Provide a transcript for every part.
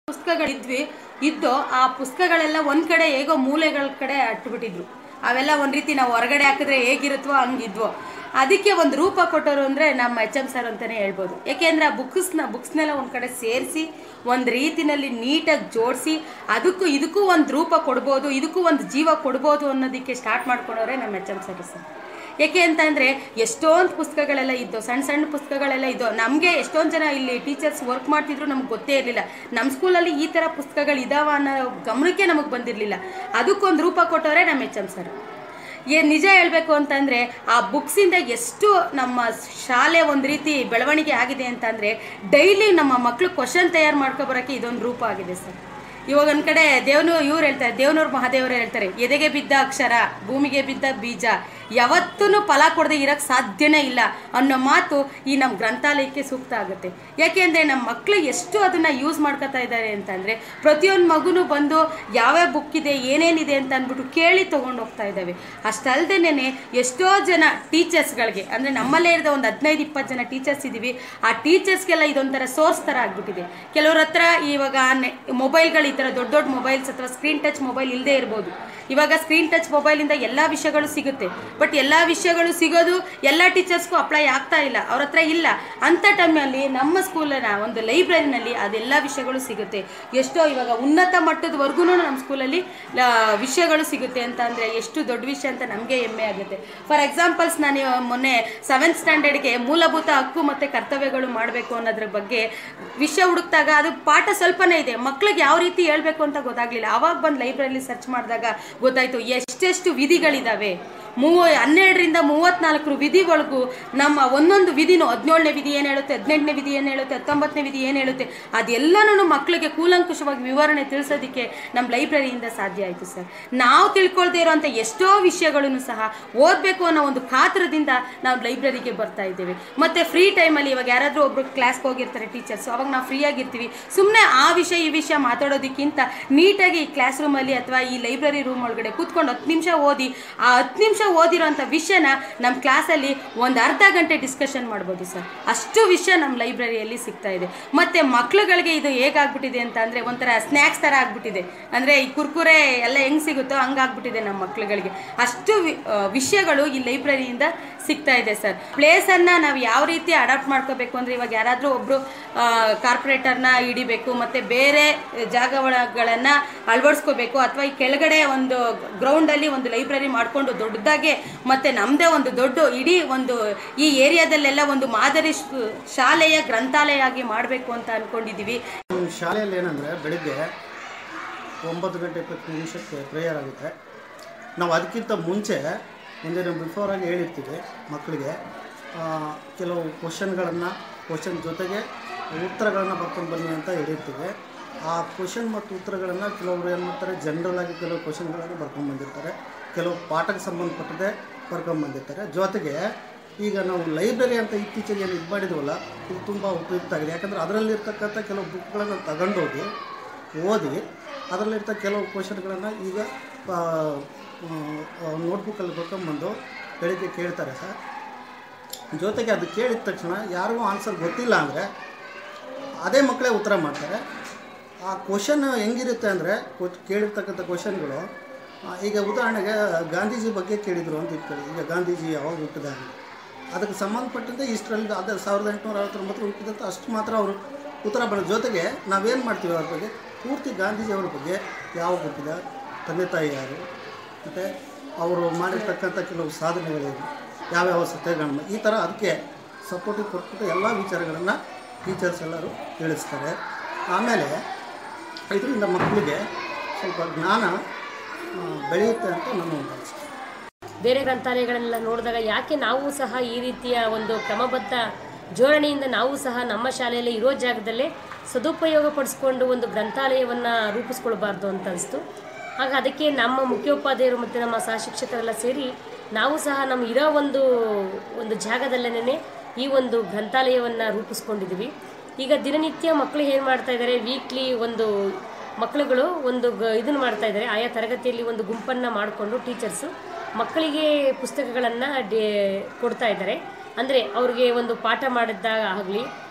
ಪುಸ್ತಕಗಳಿದ್ವಿ ಇದ್ದು ಆ ಪುಸ್ತಕಗಳೆಲ್ಲ ಒಂದ್ ಕಡೆ ಹೇಗೋ ಮೂಲೆಗಳ ಕಡೆ ಅಟ್ಬಿಟ್ಟಿದ್ರು ಅವೆಲ್ಲ ಒಂದ್ ರೀತಿ ನಾವು ಹೊರಗಡೆ ಹಾಕಿದ್ರೆ ಹೇಗಿರುತ್ತೋ ಹಂಗಿದ್ವು ಅದಕ್ಕೆ ಒಂದು ರೂಪ ಕೊಟ್ಟರು ಅಂದ್ರೆ ನಮ್ಮ ಎಚ್ ಎಂ ಸರ್ ಅಂತಾನೆ ಹೇಳ್ಬೋದು ಯಾಕೆಂದ್ರೆ ಆ ಬುಕ್ಸ್ನ ಬುಕ್ಸ್ನೆಲ್ಲ ಒಂದ್ ಕಡೆ ಸೇರಿಸಿ ಒಂದ್ ರೀತಿನಲ್ಲಿ ನೀಟಾಗಿ ಜೋಡಿಸಿ ಅದಕ್ಕೂ ಇದಕ್ಕೂ ಒಂದು ರೂಪ ಕೊಡ್ಬೋದು ಇದಕ್ಕೂ ಒಂದು ಜೀವ ಕೊಡ್ಬೋದು ಅನ್ನೋದಕ್ಕೆ ಸ್ಟಾರ್ಟ್ ಮಾಡ್ಕೊಂಡವ್ರೆ ನಮ್ಮ ಎಚ್ ಎಂ ಸರ್ ಸರ್ ಯಾಕೆ ಅಂತಂದ್ರೆ ಎಷ್ಟೊಂದು ಪುಸ್ತಕಗಳೆಲ್ಲ ಇದ್ದು ಸಣ್ಣ ಸಣ್ಣ ಪುಸ್ತಕಗಳೆಲ್ಲ ಇದ್ದು ನಮಗೆ ಎಷ್ಟೊಂದು ಜನ ಇಲ್ಲಿ ಟೀಚರ್ಸ್ ವರ್ಕ್ ಮಾಡ್ತಿದ್ರು ನಮ್ಗೆ ಗೊತ್ತೇ ಇರಲಿಲ್ಲ ನಮ್ಮ ಸ್ಕೂಲಲ್ಲಿ ಈ ಥರ ಪುಸ್ತಕಗಳು ಇದಾವ ಅನ್ನೋ ಗಮನಕ್ಕೆ ನಮಗೆ ಬಂದಿರಲಿಲ್ಲ ಅದಕ್ಕೊಂದು ರೂಪ ಕೊಟ್ಟವರೇ ನಮ್ಮ ಎಚ್ ಎಂ ಸರ್ ಏ ನಿಜ ಹೇಳಬೇಕು ಅಂತಂದರೆ ಆ ಬುಕ್ಸಿಂದ ಎಷ್ಟು ನಮ್ಮ ಶಾಲೆ ಒಂದು ರೀತಿ ಬೆಳವಣಿಗೆ ಆಗಿದೆ ಅಂತಂದರೆ ಡೈಲಿ ನಮ್ಮ ಮಕ್ಕಳು ಕ್ವಶನ್ ತಯಾರು ಮಾಡ್ಕೊಬರೋಕ್ಕೆ ಇದೊಂದು ರೂಪ ಆಗಿದೆ ಸರ್ ಇವಾಗ ಒಂದು ಕಡೆ ದೇವನು ಇವ್ರು ಹೇಳ್ತಾರೆ ದೇವನೂರು ಮಹಾದೇವರು ಹೇಳ್ತಾರೆ ಎದೆಗೆ ಬಿದ್ದ ಅಕ್ಷರ ಭೂಮಿಗೆ ಬಿದ್ದ ಬೀಜ ಯಾವತ್ತೂ ಫಲ ಕೊಡದೆ ಇರೋಕ್ಕೆ ಸಾಧ್ಯನೇ ಇಲ್ಲ ಅನ್ನೋ ಮಾತು ಈ ನಮ್ಮ ಗ್ರಂಥಾಲಯಕ್ಕೆ ಸೂಕ್ತ ಆಗುತ್ತೆ ಯಾಕೆಂದರೆ ನಮ್ಮ ಮಕ್ಕಳು ಎಷ್ಟು ಅದನ್ನು ಯೂಸ್ ಮಾಡ್ಕೊತಾ ಇದ್ದಾರೆ ಅಂತಂದರೆ ಪ್ರತಿಯೊಂದು ಮಗುನೂ ಬಂದು ಯಾವ್ಯಾವ ಬುಕ್ ಇದೆ ಏನೇನಿದೆ ಅಂತ ಅಂದ್ಬಿಟ್ಟು ಕೇಳಿ ತೊಗೊಂಡು ಹೋಗ್ತಾ ಇದ್ದಾವೆ ಅಷ್ಟಲ್ದೇನೆ ಎಷ್ಟೋ ಜನ ಟೀಚರ್ಸ್ಗಳಿಗೆ ಅಂದರೆ ನಮ್ಮಲ್ಲೇ ಇರೋ ಒಂದು ಹದಿನೈದು ಇಪ್ಪತ್ತು ಜನ ಟೀಚರ್ಸ್ ಇದ್ದೀವಿ ಆ ಟೀಚರ್ಸ್ಗೆಲ್ಲ ಇದೊಂಥರ ಸೋರ್ಸ್ ಥರ ಆಗ್ಬಿಟ್ಟಿದೆ ಕೆಲವ್ರ ಹತ್ರ ಇವಾಗ ಮೊಬೈಲ್ಗಳು ಈ ಥರ ದೊಡ್ಡ ದೊಡ್ಡ ಮೊಬೈಲ್ಸ್ ಅಥವಾ ಸ್ಕ್ರೀನ್ ಟಚ್ ಮೊಬೈಲ್ ಇಲ್ಲದೆ ಇರ್ಬೋದು ಇವಾಗ ಸ್ಕ್ರೀನ್ ಟಚ್ ಮೊಬೈಲಿಂದ ಎಲ್ಲ ವಿಷಯಗಳು ಸಿಗುತ್ತೆ ಬಟ್ ಎಲ್ಲ ವಿಷಯಗಳು ಸಿಗೋದು ಎಲ್ಲ ಟೀಚರ್ಸ್ಗೂ ಅಪ್ಲೈ ಆಗ್ತಾ ಇಲ್ಲ ಅವ್ರ ಹತ್ರ ಇಲ್ಲ ಅಂಥ ಟೈಮಲ್ಲಿ ನಮ್ಮ ಸ್ಕೂಲಿನ ಒಂದು ಲೈಬ್ರರಿನಲ್ಲಿ ಅದೆಲ್ಲ ವಿಷಯಗಳು ಸಿಗುತ್ತೆ ಎಷ್ಟೋ ಇವಾಗ ಉನ್ನತ ಮಟ್ಟದವರೆಗೂ ನಮ್ಮ ಸ್ಕೂಲಲ್ಲಿ ಲ- ವಿಷಯಗಳು ಸಿಗುತ್ತೆ ಅಂತ ಅಂದರೆ ಎಷ್ಟು ದೊಡ್ಡ ವಿಷಯ ಅಂತ ನಮಗೆ ಹೆಮ್ಮೆ ಆಗುತ್ತೆ ಫಾರ್ ಎಕ್ಸಾಂಪಲ್ಸ್ ನಾನು ಮೊನ್ನೆ ಸೆವೆಂತ್ ಸ್ಟ್ಯಾಂಡರ್ಡ್ಗೆ ಮೂಲಭೂತ ಹಕ್ಕು ಮತ್ತು ಕರ್ತವ್ಯಗಳು ಮಾಡಬೇಕು ಅನ್ನೋದ್ರ ಬಗ್ಗೆ ವಿಷಯ ಹುಡುಕ್ದಾಗ ಅದು ಪಾಠ ಸ್ವಲ್ಪನೇ ಇದೆ ಮಕ್ಳಿಗೆ ಯಾವ ರೀತಿ ಹೇಳ್ಬೇಕು ಅಂತ ಗೊತ್ತಾಗ್ಲಿಲ್ಲ ಅವಾಗ ಬಂದು ಲೈಬ್ರರಿಲಿ ಸರ್ಚ್ ಮಾಡಿದಾಗ ಗೊತ್ತಾಯ್ತು ಎಷ್ಟೆಷ್ಟು ವಿಧಿಗಳಿದಾವೆ ಮೂವ ಹನ್ನೆರಡರಿಂದ ಮೂವತ್ನಾಲ್ಕರು ವಿಧಿಗಳಿಗೂ ನಮ್ಮ ಒಂದೊಂದು ವಿಧಿನೂ ಹದಿನೇಳನೇ ವಿಧಿ ಏನು ಹೇಳುತ್ತೆ ಹದಿನೆಂಟನೇ ವಿಧಿ ಏನು ಹೇಳುತ್ತೆ ಹತ್ತೊಂಬತ್ತನೇ ವಿಧಿ ಏನು ಹೇಳುತ್ತೆ ಅದೆಲ್ಲನೂ ಮಕ್ಕಳಿಗೆ ಕೂಲಂಕುಷವಾಗಿ ವಿವರಣೆ ತಿಳಿಸೋದಕ್ಕೆ ನಮ್ಮ ಲೈಬ್ರರಿಯಿಂದ ಸಾಧ್ಯ ಆಯಿತು ಸರ್ ನಾವು ತಿಳ್ಕೊಳ್ದೇ ಇರೋಂಥ ಎಷ್ಟೋ ವಿಷಯಗಳನ್ನು ಸಹ ಓದಬೇಕು ಅನ್ನೋ ಒಂದು ಕಾತರದಿಂದ ನಾವು ಲೈಬ್ರರಿಗೆ ಬರ್ತಾ ಇದ್ದೇವೆ ಮತ್ತು ಫ್ರೀ ಟೈಮಲ್ಲಿ ಇವಾಗ ಯಾರಾದರೂ ಒಬ್ರು ಕ್ಲಾಸ್ಗೆ ಹೋಗಿರ್ತಾರೆ ಟೀಚರ್ಸ್ ಅವಾಗ ನಾವು ಫ್ರೀ ಆಗಿರ್ತೀವಿ ಸುಮ್ಮನೆ ಆ ವಿಷಯ ಈ ವಿಷಯ ಮಾತಾಡೋದಕ್ಕಿಂತ ನೀಟಾಗಿ ಈ ಕ್ಲಾಸ್ ರೂಮಲ್ಲಿ ಅಥವಾ ಈ ಲೈಬ್ರರಿ ರೂಮ್ ಒಳಗಡೆ ಕೂತ್ಕೊಂಡು ಹತ್ತು ನಿಮಿಷ ಓದಿ ಆ ಹತ್ತು ನಿಮಿಷ ಓದಿರೋಂಥ ವಿಷಯನ ನಮ್ಮ ಕ್ಲಾಸಲ್ಲಿ ಒಂದು ಅರ್ಧ ಗಂಟೆ ಡಿಸ್ಕಷನ್ ಮಾಡ್ಬೋದು ಸರ್ ಅಷ್ಟು ವಿಷಯ ನಮ್ಮ ಲೈಬ್ರರಿಯಲ್ಲಿ ಸಿಗ್ತಾ ಇದೆ ಮತ್ತು ಮಕ್ಳುಗಳಿಗೆ ಇದು ಹೇಗಾಗ್ಬಿಟ್ಟಿದೆ ಅಂತ ಅಂದರೆ ಒಂಥರ ಸ್ನ್ಯಾಕ್ಸ್ ಥರ ಆಗ್ಬಿಟ್ಟಿದೆ ಅಂದರೆ ಈ ಕುರ್ಕುರೆ ಎಲ್ಲ ಹೆಂಗೆ ಸಿಗುತ್ತೋ ಹಂಗಾಗ್ಬಿಟ್ಟಿದೆ ನಮ್ಮ ಮಕ್ಳುಗಳಿಗೆ ಅಷ್ಟು ವಿ- ಆ, ವಿಷಯಗಳು ಈ ಲೈಬ್ರರಿಯಿಂದ ಸಿಗ್ತಾ ಇದೆ ಸರ್ ಪ್ಲೇಸನ್ನು ನಾವು ಯಾವ ರೀತಿ ಅಡಾಪ್ಟ್ ಮಾಡ್ಕೋಬೇಕು ಅಂದರೆ ಇವಾಗ ಯಾರಾದರೂ ಒಬ್ಬರು ಕಾರ್ಪೊರೇಟರ್ನ ಹಿಡಿಬೇಕು ಮತ್ತು ಬೇರೆ ಜಾಗಗಳನ್ನು ಅಳವಡಿಸ್ಕೋಬೇಕು ಅಥವಾ ಈ ಕೆಳಗಡೆ ಒಂದು ಗ್ರೌಂಡಲ್ಲಿ ಒಂದು ಲೈಬ್ರರಿ ಮಾಡಿಕೊಂಡು ದೊಡ್ಡದಾಗೆ ಮತ್ತು ನಮ್ಮದೇ ಒಂದು ದೊಡ್ಡ ಇಡೀ ಒಂದು ಈ ಏರಿಯಾದಲ್ಲೆಲ್ಲ ಒಂದು ಮಾದರಿ ಶ್- ಶಾಲೆಯ ಗ್ರಂಥಾಲಯ ಆಗಿ ಮಾಡಬೇಕು ಅಂತ ಅಂದ್ಕೊಂಡಿದ್ದೀವಿ ನಮ್ಮ ಶಾಲೆಯಲ್ಲಿ ಏನಂದರೆ ಬೆಳಿಗ್ಗೆ ಒಂಬತ್ತು ಗಂಟೆ ಇಪ್ಪತ್ತು ನಿಮಿಷಕ್ಕೆ ಪ್ರೇಯರ್ ಆಗುತ್ತೆ ನಾವು ಅದಕ್ಕಿಂತ ಮುಂಚೆ ಒಂದಿನ ಬಿಫೋರಾಗಿ ಹೇಳಿರ್ತೀವಿ ಮಕ್ಕಳಿಗೆ ಆ, ಕೆಲವು ಕ್ವಶನ್ಗಳನ್ನು ಕ್ವಶನ್ ಜೊತೆಗೆ ಉತ್ತರಗಳನ್ನು ಬರ್ಕೊಂಡು ಬನ್ನಿ ಅಂತ ಹೇಳಿರ್ತೀವಿ ಆ ಕ್ವಶನ್ ಮತ್ತು ಉತ್ತರಗಳನ್ನು ಕೆಲವರು ಏನು ಮಾಡ್ತಾರೆ ಜನರಲ್ ಆಗಿ ಕೆಲವು ಕ್ವಶನ್ಗಳನ್ನು ಬರ್ಕೊಂಡು ಬಂದಿರ್ತಾರೆ ಕೆಲವು ಪಾಠಕ್ಕೆ ಸಂಬಂಧಪಟ್ಟದೆ ಬರ್ಕೊಂಡು ಬಂದಿರ್ತಾರೆ ಜೊತೆಗೆ ಈಗ ನಾವು ಲೈಬ್ರರಿ ಅಂತ ಇತ್ತೀಚೆಗೆ ಏನು ಇದು ಮಾಡಿದ್ವಲ್ಲ ಇದು ತುಂಬ ಉಪಯುಕ್ತ ಆಗಿದೆ ಯಾಕಂದರೆ ಅದರಲ್ಲಿರ್ತಕ್ಕಂಥ ಕೆಲವು ಬುಕ್ಗಳನ್ನು ತಗೊಂಡೋಗಿ ಓದಿ ಅದರಲ್ಲಿರ್ತ ಕೆಲವು ಕ್ವಶನ್ಗಳನ್ನು ಈಗ ನೋಟ್ಬುಕ್ಕಲ್ಲಿ ಬರ್ಕೊಂಬಂದು ಬೆಳಿಗ್ಗೆ ಕೇಳ್ತಾರೆ ಸರ್ ಜೊತೆಗೆ ಅದು ಕೇಳಿದ ತಕ್ಷಣ ಯಾರಿಗೂ ಆನ್ಸರ್ ಗೊತ್ತಿಲ್ಲ ಅಂದರೆ ಅದೇ ಮಕ್ಕಳೇ ಉತ್ತರ ಮಾಡ್ತಾರೆ ಆ ಕ್ವಶನ್ ಹೆಂಗಿರುತ್ತೆ ಅಂದರೆ ಕೇಳಿರ್ತಕ್ಕಂಥ ಕ್ವಶನ್ಗಳು ಈಗ ಉದಾಹರಣೆಗೆ ಗಾಂಧೀಜಿ ಬಗ್ಗೆ ಕೇಳಿದರು ಅಂತ ಇಟ್ಕೊಳ್ಳಿ ಈಗ ಗಾಂಧೀಜಿ ಯಾವಾಗ ಹುಟ್ಟಿದ ಅಂತ. ಅದಕ್ಕೆ ಸಂಬಂಧಪಟ್ಟಂತೆ ಇಷ್ಟರಲ್ಲಿ ಅದು ಸಾವಿರದ ಎಂಟುನೂರ ಅರವತ್ತೊಂಬತ್ತರ ಹುಟ್ಟಿದಂತ ಅಷ್ಟು ಮಾತ್ರ ಅವರು ಉತ್ತರ ಬರೋ ಜೊತೆಗೆ ನಾವೇನು ಮಾಡ್ತೀವಿ ಅವ್ರ ಬಗ್ಗೆ ಪೂರ್ತಿ ಗಾಂಧೀಜಿಯವ್ರ ಬಗ್ಗೆ ಯಾವಾಗ ಹುಟ್ಟಿದ ತಂದೆ ತಾಯಿ ಯಾರು ಮತ್ತು ಅವರು ಮಾಡಿರ್ತಕ್ಕಂಥ ಕೆಲವು ಸಾಧನೆಗಳೇನು ಯಾವ್ಯಾವ ಸತ್ಯಗಳನ್ನು ಈ ಥರ ಅದಕ್ಕೆ ಸಪೋರ್ಟಿವ್ ಕೊಟ್ಬಿಟ್ಟು ಎಲ್ಲ ವಿಚಾರಗಳನ್ನು ಟೀಚರ್ಸ್ ಎಲ್ಲರೂ ತಿಳಿಸ್ತಾರೆ ಆಮೇಲೆ ಇದರಿಂದ ಮಕ್ಕಳಿಗೆ ಸ್ವಲ್ಪ ಜ್ಞಾನ ಆ, ಬೆಳೆಯುತ್ತೆ ಅಂತ ನನ್ನ ಒಂದು ಅನಿಸಿಕೆ ಬೇರೆ ಗ್ರಂಥಾಲಯಗಳನ್ನೆಲ್ಲ ನೋಡಿದಾಗ ಯಾಕೆ ನಾವು ಸಹ ಈ ರೀತಿಯ ಒಂದು ಕ್ರಮಬದ್ಧ ಜೋಡಣೆಯಿಂದ ನಾವು ಸಹ ನಮ್ಮ ಶಾಲೆಯಲ್ಲಿ ಇರೋ ಜಾಗದಲ್ಲೇ ಸದುಪಯೋಗ ಪಡಿಸ್ಕೊಂಡು ಒಂದು ಗ್ರಂಥಾಲಯವನ್ನು ರೂಪಿಸ್ಕೊಳ್ಬಾರ್ದು ಅಂತ ಅನಿಸ್ತು ಆಗ ಅದಕ್ಕೆ ನಮ್ಮ ಮುಖ್ಯೋಪಾಧ್ಯಾಯರು ಮತ್ತು ನಮ್ಮ ಸಹ ಶಿಕ್ಷಕರೆಲ್ಲ ಸೇರಿ ನಾವು ಸಹ ನಮ್ಮ ಇರೋ ಒಂದು ಒಂದು ಜಾಗದಲ್ಲೇ ಈ ಒಂದು ಗ್ರಂಥಾಲಯವನ್ನು ರೂಪಿಸ್ಕೊಂಡಿದ್ದೀವಿ ಈಗ ದಿನನಿತ್ಯ ಮಕ್ಕಳು ಏನು ಮಾಡ್ತಾ ಇದ್ದಾರೆ ವೀಕ್ಲಿ ಒಂದು ಮಕ್ಕಳುಗಳು ಒಂದು ಗ ಇದನ್ನು ಮಾಡ್ತಾ ಇದ್ದಾರೆ ಆಯಾ ತರಗತಿಯಲ್ಲಿ ಒಂದು ಗುಂಪನ್ನು ಮಾಡಿಕೊಂಡು ಟೀಚರ್ಸು ಮಕ್ಕಳಿಗೆ ಪುಸ್ತಕಗಳನ್ನು ಡೇ ಕೊಡ್ತಾ ಇದ್ದಾರೆ ಅಂದರೆ ಅವ್ರಿಗೆ ಒಂದು ಪಾಠ ಮಾಡಿದ್ದಾಗ ಆಗಲಿ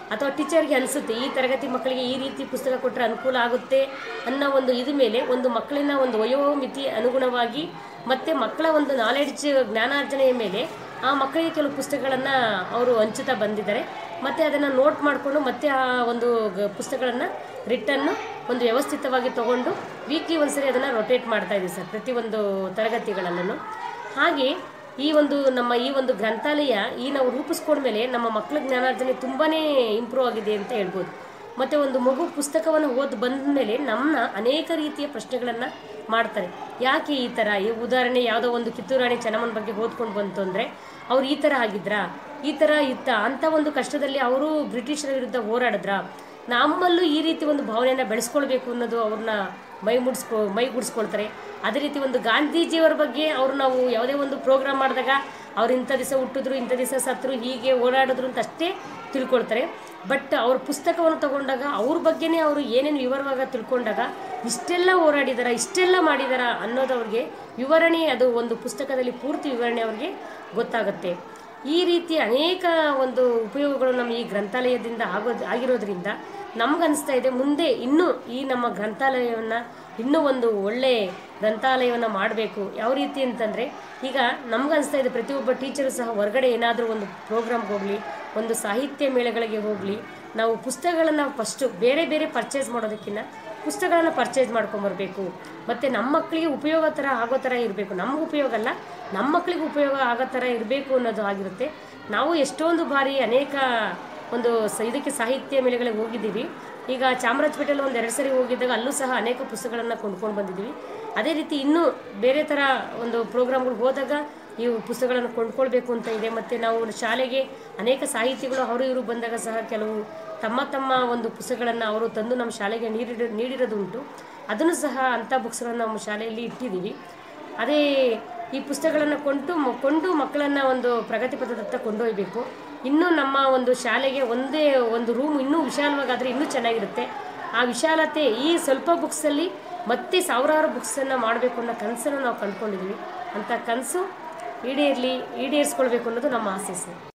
ಅಥವಾ ಟೀಚರ್ಗೆ ಅನಿಸುತ್ತೆ ಈ ತರಗತಿ ಮಕ್ಕಳಿಗೆ ಈ ರೀತಿ ಪುಸ್ತಕ ಕೊಟ್ಟರೆ ಅನುಕೂಲ ಆಗುತ್ತೆ ಅನ್ನೋ ಒಂದು ಇದು ಮೇಲೆ ಒಂದು ಮಕ್ಕಳಿನ ಒಂದು ವಯೋಮಿತಿ ಅನುಗುಣವಾಗಿ ಮತ್ತು ಮಕ್ಕಳ ಒಂದು ನಾಲೆಡ್ಜ್ ಜ್ಞಾನಾರ್ಜನೆಯ ಮೇಲೆ ಆ ಮಕ್ಕಳಿಗೆ ಕೆಲವು ಪುಸ್ತಕಗಳನ್ನು ಅವರು ಹಂಚುತ್ತಾ ಬಂದಿದ್ದಾರೆ ಮತ್ತು ಅದನ್ನು ನೋಟ್ ಮಾಡಿಕೊಂಡು ಮತ್ತೆ ಆ ಒಂದು ಗ- ಪುಸ್ತಕಗಳನ್ನು ರಿಟನ್ನು ಒಂದು ವ್ಯವಸ್ಥಿತವಾಗಿ ತಗೊಂಡು ವೀಕ್ಲಿ ಒಂದ್ಸರಿ ಅದನ್ನು ರೊಟೇಟ್ ಮಾಡ್ತಾ ಇದ್ದೀವಿ ಸರ್ ಪ್ರತಿಯೊಂದು ತರಗತಿಗಳಲ್ಲೂ ಹಾಗೆ ಈ ಒಂದು ನಮ್ಮ ಈ ಒಂದು ಗ್ರಂಥಾಲಯ ಈ ನಾವು ರೂಪಿಸ್ಕೊಂಡ್ಮೇಲೆ ನಮ್ಮ ಮಕ್ಕಳ ಜ್ಞಾನಾರ್ಜನೆ ತುಂಬಾ ಇಂಪ್ರೂವ್ ಆಗಿದೆ ಅಂತ ಹೇಳ್ಬೋದು ಮತ್ತು ಒಂದು ಮಗು ಪುಸ್ತಕವನ್ನು ಓದಿ ಬಂದ ಮೇಲೆ ನಮ್ಮನ್ನ ಅನೇಕ ರೀತಿಯ ಪ್ರಶ್ನೆಗಳನ್ನು ಮಾಡ್ತಾರೆ ಯಾಕೆ ಈ ಥರ ಈ ಉದಾಹರಣೆ ಯಾವುದೋ ಒಂದು ಕಿತ್ತೂರು ರಾಣಿ ಚೆನ್ನಮ್ಮನ ಬಗ್ಗೆ ಓದ್ಕೊಂಡು ಬಂತು ಅಂದರೆ ಅವ್ರು ಈ ಥರ ಆಗಿದ್ರಾ ಈ ಥರ ಇತ್ತ ಅಂಥ ಒಂದು ಕಷ್ಟದಲ್ಲಿ ಅವರು ಬ್ರಿಟಿಷರ ವಿರುದ್ಧ ಹೋರಾಡಿದ್ರ ನಮ್ಮಲ್ಲೂ ಈ ರೀತಿ ಒಂದು ಭಾವನೆಯನ್ನು ಬೆಳೆಸ್ಕೊಳ್ಬೇಕು ಅನ್ನೋದು ಅವ್ರನ್ನ ಮೈ ಮುಡಿಸ್ಕೊ ಮೈಗೂಡಿಸ್ಕೊಳ್ತಾರೆ ಅದೇ ರೀತಿ ಒಂದು ಗಾಂಧೀಜಿಯವರ ಬಗ್ಗೆ ಅವರು ನಾವು ಯಾವುದೇ ಒಂದು ಪ್ರೋಗ್ರಾಮ್ ಮಾಡಿದಾಗ ಅವ್ರು ಇಂಥ ದಿವಸ ಹುಟ್ಟಿದ್ರು ಇಂಥ ದಿವಸ ಸತ್ರು ಹೀಗೆ ಓಡಾಡಿದ್ರು ಅಂತ ಅಷ್ಟೇ ತಿಳ್ಕೊಳ್ತಾರೆ ಬಟ್ ಅವ್ರ ಪುಸ್ತಕವನ್ನು ತಗೊಂಡಾಗ ಅವ್ರ ಬಗ್ಗೆನೇ ಅವರು ಏನೇನು ವಿವರವಾಗಿ ತಿಳ್ಕೊಂಡಾಗ ಇಷ್ಟೆಲ್ಲ ಹೋರಾಡಿದಾರ ಇಷ್ಟೆಲ್ಲ ಮಾಡಿದಾರ ಅನ್ನೋದು ಅವ್ರಿಗೆ ವಿವರಣೆ ಅದು ಒಂದು ಪುಸ್ತಕದಲ್ಲಿ ಪೂರ್ತಿ ವಿವರಣೆ ಅವ್ರಿಗೆ ಗೊತ್ತಾಗುತ್ತೆ ಈ ರೀತಿ ಅನೇಕ ಒಂದು ಉಪಯೋಗಗಳು ನಮ್ಮ ಈ ಗ್ರಂಥಾಲಯದಿಂದ ಆಗೋದು ಆಗಿರೋದ್ರಿಂದ ನಮ್ಗನ್ನಿಸ್ತಾ ಇದೆ ಮುಂದೆ ಇನ್ನೂ ಈ ನಮ್ಮ ಗ್ರಂಥಾಲಯವನ್ನು ಇನ್ನೂ ಒಂದು ಒಳ್ಳೆ ಗ್ರಂಥಾಲಯವನ್ನು ಮಾಡಬೇಕು ಯಾವ ರೀತಿ ಅಂತಂದರೆ ಈಗ ನಮ್ಗನ್ನಿಸ್ತಾ ಇದೆ ಪ್ರತಿಯೊಬ್ಬ ಟೀಚರು ಸಹ ಹೊರಗಡೆ ಏನಾದರೂ ಒಂದು ಪ್ರೋಗ್ರಾಮ್ಗೆ ಹೋಗಲಿ ಒಂದು ಸಾಹಿತ್ಯ ಮೇಳಗಳಿಗೆ ಹೋಗಲಿ ನಾವು ಪುಸ್ತಕಗಳನ್ನು ಫಸ್ಟು ಬೇರೆ ಬೇರೆ ಪರ್ಚೇಸ್ ಮಾಡೋದಕ್ಕಿಂತ ಪುಸ್ತಕಗಳನ್ನು ಪರ್ಚೇಸ್ ಮಾಡ್ಕೊಂಬರ್ಬೇಕು ಮತ್ತು ನಮ್ಮ ಮಕ್ಕಳಿಗೆ ಉಪಯೋಗ ಥರ ಆಗೋ ಥರ ಇರಬೇಕು ನಮ್ಗೆ ಉಪಯೋಗ ಅಲ್ಲ ನಮ್ಮ ಮಕ್ಕಳಿಗೆ ಉಪಯೋಗ ಆಗೋ ಥರ ಇರಬೇಕು ಅನ್ನೋದು ಆಗಿರುತ್ತೆ ನಾವು ಎಷ್ಟೊಂದು ಬಾರಿ ಅನೇಕ ಒಂದು ಸ ಇದಕ್ಕೆ ಸಾಹಿತ್ಯ ಮೇಳೆಗಳಿಗೆ ಹೋಗಿದ್ದೀವಿ ಈಗ ಚಾಮರಾಜಪೇಟೆಯಲ್ಲಿ ಒಂದು ಎರಡು ಸರಿ ಹೋಗಿದ್ದಾಗ ಅಲ್ಲೂ ಸಹ ಅನೇಕ ಪುಸ್ತಕಗಳನ್ನು ಕೊಂಡ್ಕೊಂಡು ಬಂದಿದ್ದೀವಿ ಅದೇ ರೀತಿ ಇನ್ನೂ ಬೇರೆ ಥರ ಒಂದು ಪ್ರೋಗ್ರಾಮ್ಗಳು ಹೋದಾಗ ಈ ಪುಸ್ತಕಗಳನ್ನು ಕೊಂಡ್ಕೊಳ್ಬೇಕು ಅಂತ ಇದೆ ಮತ್ತು ನಾವು ಶಾಲೆಗೆ ಅನೇಕ ಸಾಹಿತಿಗಳು ಅವರು ಇವರು ಬಂದಾಗ ಸಹ ಕೆಲವು ತಮ್ಮ ತಮ್ಮ ಒಂದು ಪುಸ್ತಕಗಳನ್ನು ಅವರು ತಂದು ನಮ್ಮ ಶಾಲೆಗೆ ನೀಡಿರೋ ನೀಡಿರೋದು ಉಂಟು ಅದನ್ನು ಸಹ ಅಂಥ ಬುಕ್ಸ್ಗಳನ್ನು ನಮ್ಮ ಶಾಲೆಯಲ್ಲಿ ಇಟ್ಟಿದ್ದೀವಿ ಅದೇ ಈ ಪುಸ್ತಕಗಳನ್ನು ಕೊಂಡು ಮ- ಕೊಂಡು ಮಕ್ಕಳನ್ನು ಒಂದು ಪ್ರಗತಿ ಪಥದತ್ತ ಕೊಂಡೊಯ್ಯಬೇಕು ಇನ್ನೂ ನಮ್ಮ ಒಂದು ಶಾಲೆಗೆ ಒಂದೇ ಒಂದು ರೂಮ್ ಇನ್ನೂ ವಿಶಾಲವಾಗಾದರೆ ಇನ್ನೂ ಚೆನ್ನಾಗಿರುತ್ತೆ ಆ ವಿಶಾಲತೆ ಈ ಸ್ವಲ್ಪ ಬುಕ್ಸಲ್ಲಿ ಮತ್ತೆ ಸಾವಿರಾರು ಬುಕ್ಸನ್ನು ಮಾಡಬೇಕು ಅನ್ನೋ ಕನಸನ್ನು ನಾವು ಕಂಡುಕೊಂಡಿದ್ದೀವಿ ಅಂಥ ಕನಸು ಈಡೇರಲಿ ಈಡೇರಿಸ್ಕೊಳ್ಬೇಕು ಅನ್ನೋದು ನಮ್ಮ ಆಸೆ ಸರ್